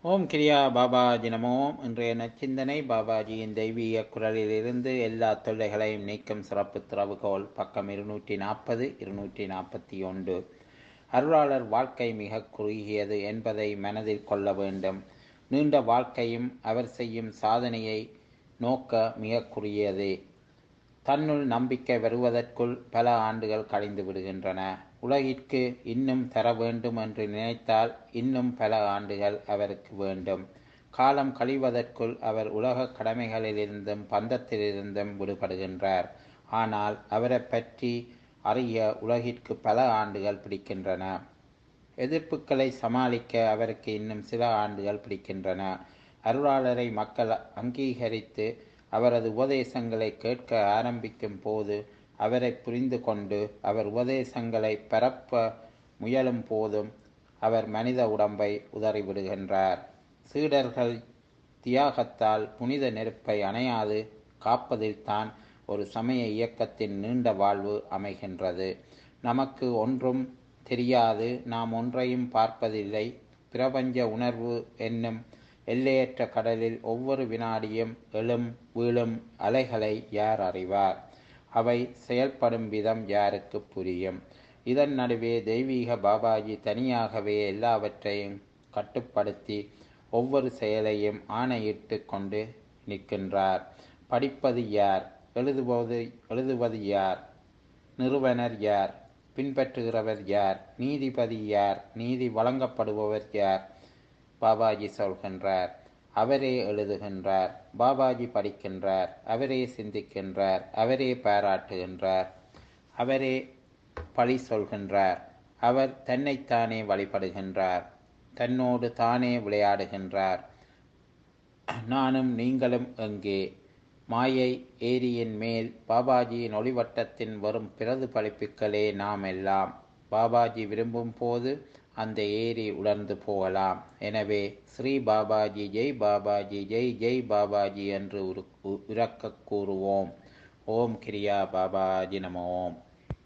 ஓம் கிரியா பாபாஜி நமோம் இன்றைய நச்சிந்தனை பாபாஜியின் தெய்வீக குரலிலிருந்து எல்லா தொல்லைகளையும் நீக்கும் சிறப்பு திறவுகோல் பக்கம் இருநூற்றி நாற்பது இருநூற்றி நாற்பத்தி ஒன்று அருளாளர் வாழ்க்கை மிக குறுகியது என்பதை மனதில் கொள்ள வேண்டும் நீண்ட வாழ்க்கையும் அவர் செய்யும் சாதனையை நோக்க மிக குறுகியதே தன்னுள் நம்பிக்கை வருவதற்குள் பல ஆண்டுகள் கழிந்து விடுகின்றன உலகிற்கு இன்னும் தர வேண்டும் என்று நினைத்தால் இன்னும் பல ஆண்டுகள் அவருக்கு வேண்டும் காலம் கழிவதற்குள் அவர் உலக கடமைகளிலிருந்தும் பந்தத்திலிருந்தும் விடுபடுகின்றார் ஆனால் அவரை பற்றி அறிய உலகிற்கு பல ஆண்டுகள் பிடிக்கின்றன எதிர்ப்புகளை சமாளிக்க அவருக்கு இன்னும் சில ஆண்டுகள் பிடிக்கின்றன அருளாளரை மக்கள் அங்கீகரித்து அவரது உபதேசங்களை கேட்க ஆரம்பிக்கும் போது அவரை புரிந்து கொண்டு அவர் உபதேசங்களை பரப்ப முயலும் போதும் அவர் மனித உடம்பை உதறிவிடுகின்றார் சீடர்கள் தியாகத்தால் புனித நெருப்பை அணையாது காப்பதில்தான் ஒரு சமய இயக்கத்தின் நீண்ட வாழ்வு அமைகின்றது நமக்கு ஒன்றும் தெரியாது நாம் ஒன்றையும் பார்ப்பதில்லை பிரபஞ்ச உணர்வு என்னும் எல்லையற்ற கடலில் ஒவ்வொரு வினாடியும் எழும் வீழும் அலைகளை யார் அறிவார் அவை செயல்படும் விதம் யாருக்கு புரியும் இதன் நடுவே தெய்வீக பாபாஜி தனியாகவே எல்லாவற்றையும் கட்டுப்படுத்தி ஒவ்வொரு செயலையும் ஆணையிட்டு கொண்டு நிற்கின்றார் படிப்பது யார் எழுதுவது எழுதுவது யார் நிறுவனர் யார் பின்பற்றுகிறவர் யார் நீதிபதி யார் நீதி வழங்கப்படுபவர் யார் பாபாஜி சொல்கின்றார் அவரே எழுதுகின்றார் பாபாஜி படிக்கின்றார் அவரே சிந்திக்கின்றார் அவரே பாராட்டுகின்றார் அவரே பழி சொல்கின்றார் அவர் தன்னைத்தானே வழிபடுகின்றார் தன்னோடு தானே விளையாடுகின்றார் நானும் நீங்களும் எங்கே மாயை ஏரியின் மேல் பாபாஜியின் ஒளிவட்டத்தின் வரும் பிரதிபலிப்புகளே நாம் எல்லாம் பாபாஜி விரும்பும் போது அந்த ஏரி உலர்ந்து போகலாம் எனவே ஸ்ரீ பாபாஜி ஜெய் பாபாஜி ஜெய் ஜெய் பாபாஜி என்று உறக்க கூறுவோம் ஓம் கிரியா பாபாஜி நம ஓம்